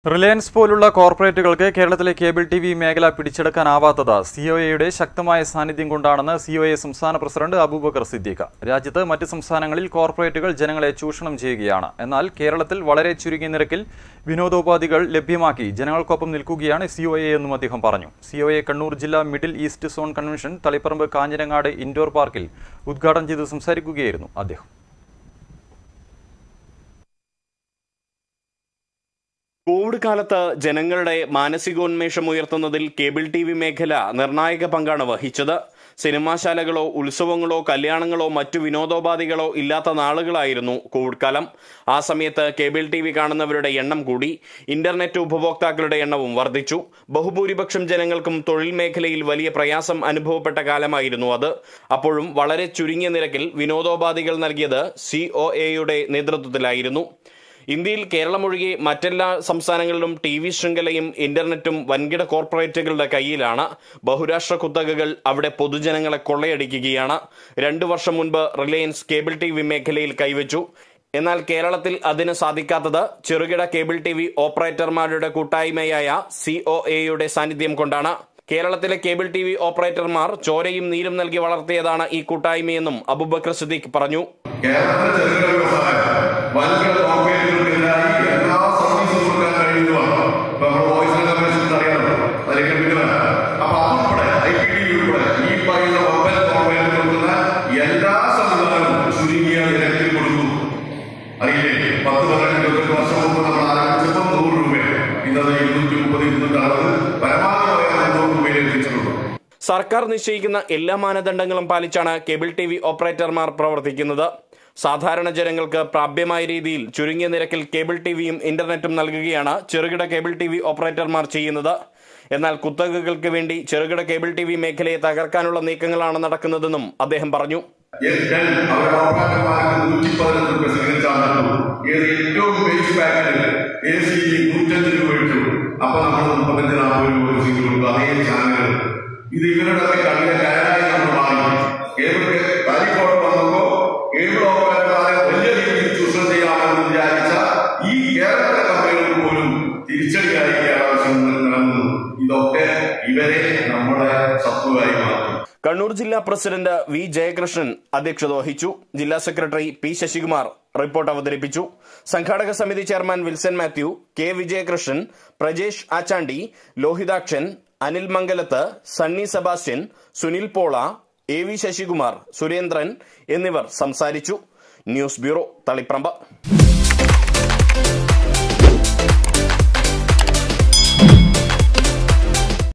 Reliance പോലുള്ള കോർപ്പറേറ്റുകൾക്ക് കേരളത്തിലെ cable T V മേഖല പിടിച്ചെടുക്കാനാവാത്തത് സി ഒ എയുടെ ശക്തമായ സാന്നിധ്യം കൊണ്ടാണെന്ന് സി ഒ എ സംസ്ഥാന പ്രസിഡന്റ് അബൂബക്കർ സിദ്ദീഖ് രാജ്യത്ത് മറ്റ് സംസ്ഥാനങ്ങളിൽ കോർപ്പറേറ്റുകൾ ജനങ്ങളെ ചൂഷണം ചെയ്യുകയാണ് എന്നാൽ കേരളത്തിൽ വളരെ ചുരുങ്ങിയ നിരക്കിൽ വിനോദോപാധികൾ ലഭ്യമാക്കി ജനങ്ങൾക്കൊപ്പം നിൽക്കുകയാണ് സി ഒ എ എന്നും അദ്ദേഹം പറഞ്ഞു സി ഒ എ കണ്ണൂർ ജില്ലാ middle east zone convention Taliparamba Kanhirangad indoor പാർക്കിൽ ഉദ്ഘാടനം ചെയ്ത് സംസാരിക്കുകയായിരുന്നു അദ്ദേഹം കോവിഡ് കാലത്ത് ജനങ്ങളുടെ മാനസികോന്മേഷം ഉയർത്തുന്നതിൽ കേബിൾ ടി വി മേഖല നിർണായക പങ്കാണ് വഹിച്ചത് സിനിമാശാലകളോ ഉത്സവങ്ങളോ കല്യാണങ്ങളോ മറ്റു വിനോദോപാധികളോ ഇല്ലാത്ത നാളുകളായിരുന്നു കോവിഡ് കാലം ആ സമയത്ത് കേബിൾ ടി വി കാണുന്നവരുടെ എണ്ണം കൂടി ഇന്റർനെറ്റ് ഉപഭോക്താക്കളുടെ എണ്ണവും വർദ്ധിച്ചു ബഹുഭൂരിപക്ഷം ജനങ്ങൾക്കും തൊഴിൽ മേഖലയിൽ വലിയ പ്രയാസം അനുഭവപ്പെട്ട കാലമായിരുന്നു അത് അപ്പോഴും വളരെ ചുരുങ്ങിയ നിരക്കിൽ വിനോദോപാധികൾ നൽകിയത് സി ഒ എയുടെ നേതൃത്വത്തിലായിരുന്നു ഇന്ത്യയിൽ കേരളമൊഴികെ മറ്റെല്ലാ സംസ്ഥാനങ്ങളിലും ടി വി ശൃംഖലയും ഇന്റർനെറ്റും വൻകിട കോർപ്പറേറ്റുകളുടെ കയ്യിലാണ് ബഹുരാഷ്ട്ര കുത്തകകൾ അവിടെ പൊതുജനങ്ങളെ കൊള്ളയടിക്കുകയാണ് രണ്ടു വർഷം മുൻപ് റിലയൻസ് കേബിൾ ടി വി മേഖലയിൽ കൈവച്ചു എന്നാൽ കേരളത്തിൽ അതിന് സാധിക്കാത്തത് ചെറുകിട കേബിൾ ടി വി ഓപ്പറേറ്റർമാരുടെ കൂട്ടായ്മയായ സി ഒ എയുടെ സാന്നിധ്യം കൊണ്ടാണ് കേരളത്തിലെ കേബിൾ ടി വി ഓപ്പറേറ്റർമാർ ചോരയും നീരും നൽകി വളർത്തിയതാണ് ഈ കൂട്ടായ്മയെന്നും അബുബക്കർ സിദ്ദീഖ് പറഞ്ഞു കേരളത്തിലെ ചെറുകിട വ്യവസായം വൻകിട കോർപ്പറേറ്റുകൾക്കെതിരായി എല്ലാ സർവീസും കൊടുക്കാൻ കഴിയുന്നതാണ് ഇപ്പൊ നമ്മൾ വോയിസ് കമ്മീഷൻ അറിയാമല്ലോ അതിലേക്ക് പിന്നെ വരാം. അപ്പൊ അതുൾപ്പെടെ ഐ പി ടി ഉൾപ്പെടെ ഈ പറയുന്ന മൊബൈൽ കോർപ്പറേറ്റ് കൊടുക്കുന്ന എല്ലാ സംവിധാനവും ചുരുങ്ങിയ നിരക്കിൽ കൊടുക്കുന്നു അറിയില്ലേ പത്ത് പന്ത്രണ്ട് ഇരുപത്തെട്ട് വർഷം മുമ്പ് നമ്മൾ ആരംഭിച്ചപ്പോൾ നൂറ് രൂപയാണ് ഇന്നത് ഇരുന്നൂറ്റി മുപ്പത് ഇരുന്നൂറ്റി അറുപത് പരമാവധി പോയാൽ മുന്നൂറ് രൂപയിൽ എത്തിച്ചിട്ടുള്ളൂ സർക്കാർ നിശ്ചയിക്കുന്ന എല്ലാ മാനദണ്ഡങ്ങളും പാലിച്ചാണ് കേബിൾ ടി വി ഓപ്പറേറ്റർമാർ പ്രവർത്തിക്കുന്നത് സാധാരണ ജനങ്ങൾക്ക് പ്രാപ്യമായ രീതിയിൽ ചുരുങ്ങിയ നിരക്കിൽ കേബിൾ ടിവിയും ഇന്റർനെറ്റും നൽകുകയാണ് ചെറുകിട കേബിൾ ടി വി ഓപ്പറേറ്റർമാർ ചെയ്യുന്നത് എന്നാൽ കുത്തകകൾക്ക് വേണ്ടി ചെറുകിട കേബിൾ ടി വി മേഖലയെ തകർക്കാനുള്ള നീക്കങ്ങളാണ് നടക്കുന്നതെന്നും അദ്ദേഹം പറഞ്ഞു ഞാൻ അവരുടെ ഓപ്പറേറ്റർമാർക്ക് നൂറ്റി പതിനൊന്ന് രൂപ സിഗ്നൽ ചാർജ് ഏത് ഏറ്റവും ബേസ് പാക്കിൽ എ സി നൂറ്റഞ്ച് രൂപ ഇട്ടു അപ്പൊ നമ്മൾ മുപ്പത്തഞ്ച് നാൽപ്പത് രൂപ ഒരു സിഗ്നൽ കൊടുക്കും അതേ ചാനലുകൾ ഇത് ഇവരുടെ കളിയെ കയറായി നമ്മൾ മാറി കേബിൾ കാലിക്കോട് വന്നപ്പോ കേബിൾ ഓപ്പറേറ്റർമാരെ വലിയ രീതിയിൽ ചൂഷണം ചെയ്യാമെന്ന് വിചാരിച്ച ഈ കേരളത്തിലെ കമ്പനികൾക്ക് പോലും തിരിച്ചടിയായി ആവശ്യം നിലനിന്നു ഇതൊക്കെ ഇവരെ നമ്മുടെ ശത്രുവായി മാറ്റി കണ്ണൂർ ജില്ലാ പ്രസിഡന്റ് വി ജയകൃഷ്ണൻ അധ്യക്ഷത വഹിച്ചു ജില്ലാ സെക്രട്ടറി പി ശശികുമാർ റിപ്പോർട്ട് അവതരിപ്പിച്ചു സംഘാടക സമിതി chairman Wilson Mathew K Vijayakrishnan Prajesh Achandi Lohithakshan Anil Mangalath Sunny Sebastian Sunil Pola A V Sasikumar Surendran എന്നിവർ സംസാരിച്ചു ന്യൂസ് ബ്യൂറോ തളിപ്രമ്പ